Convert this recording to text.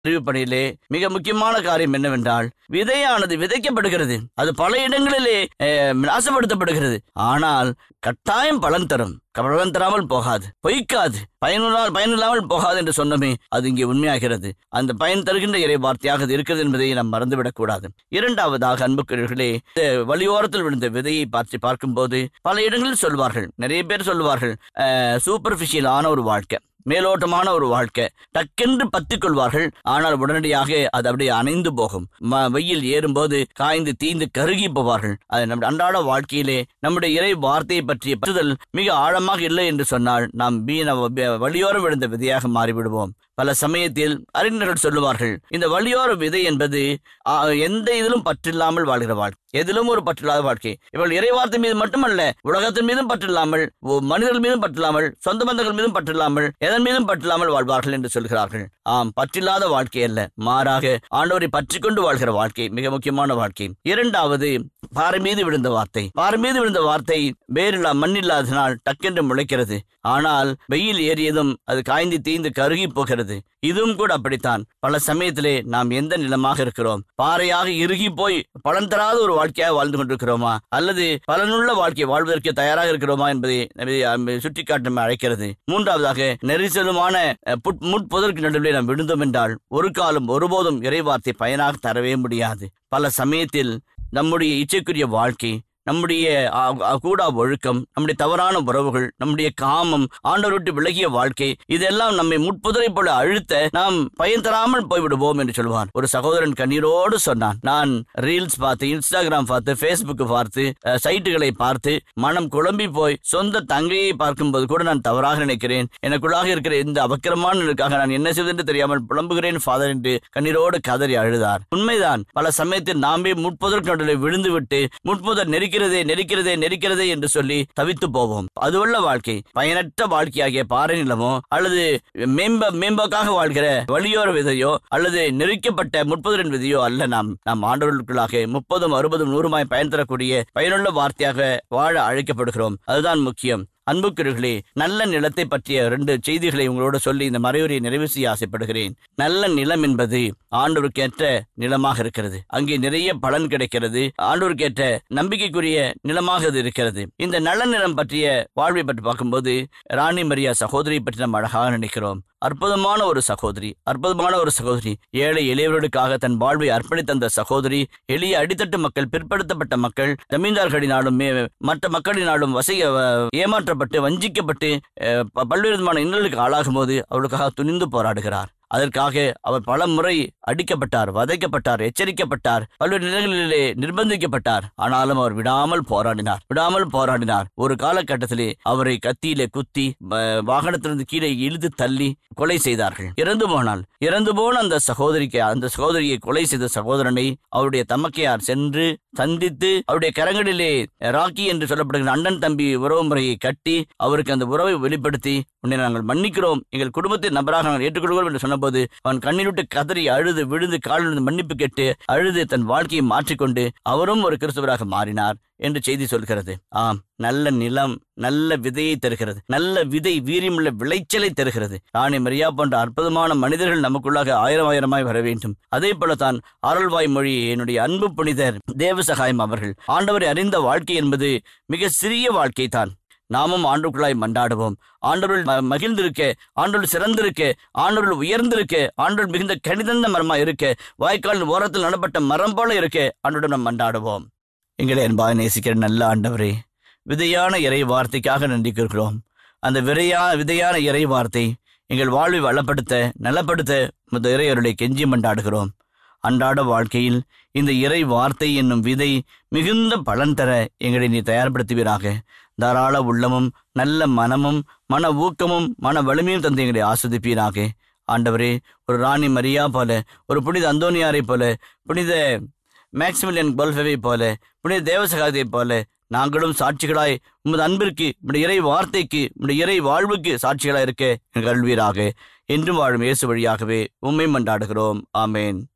அறிவிப்பணியிலே மிக முக்கியமான காரியம் என்னவென்றால் விதையானது விதைக்கப்படுகிறது அது பல இடங்களிலே அஹ், நாசப்படுத்தப்படுகிறது ஆனால் கட்டாயம் பலன் தரும் பலன் தராமல் போகாது பொய்க்காது பயனுள்ளால் பயனில்லாமல் போகாது என்று சொன்னமே அது இங்கே உண்மையாகிறது அந்த பயன் தருகின்ற இறை வார்த்தையாக அது இருக்கிறது என்பதை நாம் மறந்துவிடக் கூடாது இரண்டாவதாக அன்புக்குரியவர்களே இந்த வழியோரத்தில் விழுந்த விதையை பார்த்து பார்க்கும்போது பல இடங்களில் சொல்வார்கள் நிறைய பேர் சொல்வார்கள் சூப்பர்ஃபிஷியலான ஒரு வாழ்க்கை மேலோட்டமான ஒரு வாழ்க்கை டக்கென்று பத்திக் கொள்வார்கள் ஆனால் உடனடியாக அது அப்படியே அணைந்து போகும் ம- வெயில் ஏறும்போது காய்ந்து தீந்து கருகி போவார்கள் அது நம்முடைய அன்றாட வாழ்க்கையிலே நம்முடைய இறை வார்த்தையை பற்றிய பற்றுதல் மிக ஆழமாக இல்லை என்று சொன்னால் நாம் வீண வழியோரம் விழுந்த விதையாக மாறிவிடுவோம் பல சமயத்தில் அறிஞர்கள் சொல்லுவார்கள் இந்த வழியோர விதை என்பது ஆ, எந்த இதிலும் பற்றில்லாமல் வாழ்கிற வாழ்க்கை எதிலும் ஒரு பற்றில்லாத வாழ்க்கை இவர்கள் இறைவார்த்தை மீது மட்டுமல்ல உலகத்தின் மீதும் பற்றில்லாமல் ஒ- மனிதர்கள் மீதும் பற்றில்லாமல் சொந்த பந்தங்கள் மீதும் பற்றில்லாமல் எதன் மீதும் பற்றில்லாமல் வாழ்வார்கள் என்று சொல்கிறார்கள் ஆம் பற்றில்லாத வாழ்க்கை அல்ல மாறாக ஆண்டவரை பற்றி கொண்டு வாழ்கிற வாழ்க்கை மிக முக்கியமான வாழ்க்கை இரண்டாவது பாறை மீது விழுந்த வார்த்தை பாறை மீது விழுந்த வார்த்தை வேறில்லா மண்ணில்லாதனால் டக்கென்று முளைக்கிறது ஆனால் வெயில் ஏறியதும் அது காய்ந்து தீந்து கருகி போகிறது இதுவும் கூட அப்படித்தான் பல சமயத்திலே நாம் எந்த நிலமாக இருக்கிறோம் பாறையாக இறுகி போய் பலன் தராத ஒரு வாழ்க்கையாக வாழ்ந்து கொண்டிருக்கிறோமா அல்லது பலனுள்ள வாழ்க்கை வாழ்வதற்கு தயாராக இருக்கிறோமா என்பதை நம்மை சுட்டிக்காட்ட நம்மை அழைக்கிறது மூன்றாவதாக நெரிசலுமான அஹ், புட்- முட்புதற்கு நடுவில் நாம் விழுந்தோம் என்றால் ஒரு காலம் ஒருபோதும் இறைவார்த்தை பயனாக தரவே முடியாது பல சமயத்தில் நம்முடைய இச்சைக்குரிய வாழ்க்கை நம்முடைய ஆ, ஆ, கூடா ஒழுக்கம் நம்முடைய தவறான உறவுகள் நம்முடைய காமம் ஆண்டவர் விட்டு விலகிய வாழ்க்கை இதெல்லாம் நம்மை முட்புதரை போல அழுத்த நாம் பயன் தராமல் போய்விடுவோம் என்று சொல்வார் ஒரு சகோதரன் கண்ணீரோடு சொன்னான் நான் ரீல்ஸ் பார்த்து இன்ஸ்டாகிராம் பார்த்து ஃபேஸ்புக் பார்த்து அஹ், சைட்டுகளை பார்த்து மனம் குழம்பி போய் சொந்த தங்கையை பார்க்கும்போது கூட நான் தவறாக நினைக்கிறேன் எனக்குள்ளாக இருக்கிற இந்த அவக்கிரமானதுக்காக நான் என்ன செய்வது என்று தெரியாமல் புலம்புகிறேன் ஃபாதர் என்று கண்ணீரோடு கதறி அழுதார் உண்மைதான் பல சமயத்தில் நாமே முட்புதற்கு நடுவில் விழுந்து விட்டு முட்புதர் நெரிக்கிறதே நெரிக்கிறதே நெரிக்கிறதே என்று சொல்லி தவித்து போவோம் அதுவுள்ள வாழ்க்கை பயனற்ற வாழ்க்கையாகிய பாறை நிலமோ அல்லது மேம்ப மேம்போக்காக வாழ்கிற வழியோர விதையோ அல்லது நெருக்கப்பட்ட முற்புதரின் விதையோ அல்ல நாம் நாம் ஆண்டவர்களுக்குள்ளாக முப்பதும் அறுபதும் நூறுமாய் பயன் தரக்கூடிய பயனுள்ள வார்த்தையாக வாழ அழைக்கப்படுகிறோம் அதுதான் முக்கியம் அன்புக்குரியர்களே நல்ல நிலத்தை பற்றிய ரெண்டு செய்திகளை உங்களோடு சொல்லி இந்த மறைவுரையை நிறைவு செய்ய ஆசைப்படுகிறேன் நல்ல நிலம் என்பது ஆண்டவருக்கேற்ற நிலமாக இருக்கிறது அங்கே நிறைய பலன் கிடைக்கிறது ஆண்டவருக்கேற்ற நம்பிக்கைக்குரிய நிலமாக அது இருக்கிறது இந்த நல்ல நிலம் பற்றிய வாழ்வை பற்றி பார்க்கும்போது ராணி மரியா சகோதரியை பற்றி நாம் அழகாக நினைக்கிறோம் அற்புதமான ஒரு சகோதரி அற்புதமான ஒரு சகோதரி ஏழை எளியவர்களுக்காக தன் வாழ்வை அர்ப்பணித்த அந்த சகோதரி எளிய அடித்தட்டு மக்கள் பிற்படுத்தப்பட்ட மக்கள் ஜமீன்தார்களினாலும் மே- மற்ற மக்களினாலும் வசை அஹ், ஏமாற்றப்பட்டு வஞ்சிக்கப்பட்டு அஹ், ப- பல்வேறு விதமான இன்னலுக்கு ஆளாகும் போது அவர்களுக்காக துணிந்து போராடுகிறார் அதற்காக அவர் பல முறை அடிக்கப்பட்டார் வதைக்கப்பட்டார் எச்சரிக்கப்பட்டார் பல்வேறு நிலைகளிலே நிர்பந்திக்கப்பட்டார் ஆனாலும் அவர் விடாமல் போராடினார் விடாமல் போராடினார் ஒரு காலகட்டத்திலே அவரை கத்தியிலே குத்தி வ- வாகனத்திலிருந்து கீழே இழுத்து தள்ளி கொலை செய்தார்கள் இறந்து போனால் இறந்து போன அந்த சகோதரிக்கு அந்த சகோதரியை கொலை செய்த சகோதரனை அவருடைய தமக்கையார் சென்று சந்தித்து அவருடைய கரங்களிலே ராக்கி என்று சொல்லப்படுகிற அண்ணன் தம்பி உறவு முறையை கட்டி அவருக்கு அந்த உறவை வெளிப்படுத்தி உன்னை நாங்கள் மன்னிக்கிறோம் எங்கள் குடும்பத்தின் நபராக நாங்கள் ஏற்றுக்கொள்கிறோம் என்று சொன்னபோது அவன் கண்ணீருட்டு கதறி அழுது விழுந்து காலில் மன்னிப்பு கேட்டு அழுது தன் வாழ்க்கையை மாற்றிக்கொண்டு அவரும் ஒரு கிறிஸ்தவராக மாறினார் என்று செய்தி சொல்கிறது ஆம் நல்ல நிலம் நல்ல விதையை தருகிறது நல்ல விதை வீரியமுள்ள விளைச்சலை தருகிறது ராணி மரியா போன்ற அற்புதமான மனிதர்கள் நமக்குள்ளாக ஆயிரம் ஆயிரமாய் வர வேண்டும் அதே போல தான் அருள்வாய் மொழி என்னுடைய அன்பு புனிதர் தேவசகாயம் அவர்கள் ஆண்டவரை அறிந்த வாழ்க்கை என்பது மிக சிறிய வாழ்க்கை தான் நாமும் ஆண்டுக்குள்ளாய் மண்டாடுவோம் ஆண்டவர்கள் ம- மகிழ்ந்திருக்க ஆண்டவர்கள் சிறந்திருக்க ஆண்டவர்கள் உயர்ந்திருக்க ஆண்டவர்கள் மிகுந்த கணிதந்த மரமா இருக்க வாய்க்காலின் ஓரத்தில் நடப்பட்ட மரம் போல இருக்க ஆண்டோடு நாம் மண்டாடுவோம் எங்களை அன்பாக நேசிக்கிற நல்ல ஆண்டவரே விதையான இறை வார்த்தைக்காக நன்றி கூறுகிறோம் அந்த விரையா விதையான இறை வார்த்தை எங்கள் வாழ்வை வளப்படுத்த நலப்படுத்த முத இறையருளை கெஞ்சி மண்டாடுகிறோம் அன்றாட வாழ்க்கையில் இந்த இறை வார்த்தை என்னும் விதை மிகுந்த பலன் தர எங்களை நீ தயார்படுத்துவீராக தாராள உள்ளமும் நல்ல மனமும் மன ஊக்கமும் மன வலிமையும் தந்து எங்களை ஆஸ்வதிப்பீராக ஆண்டவரே ஒரு ராணி மரியா போல ஒரு புனித அந்தோனியாரை போல புனித மேக்சிமிலியன் கோல்ஃபேவை போல புனித தேவசகாதியை போல நாங்களும் சாட்சிகளாய் உமது அன்பிற்கு உம்முடைய இறை வார்த்தைக்கு உம்முடைய இறை வாழ்வுக்கு சாட்சிகளாய் இருக்க எங்கள் கல்வீராக என்றும் வாழும் இயேசு வழியாகவே உம்மை மன்றாடுகிறோம் ஆமேன்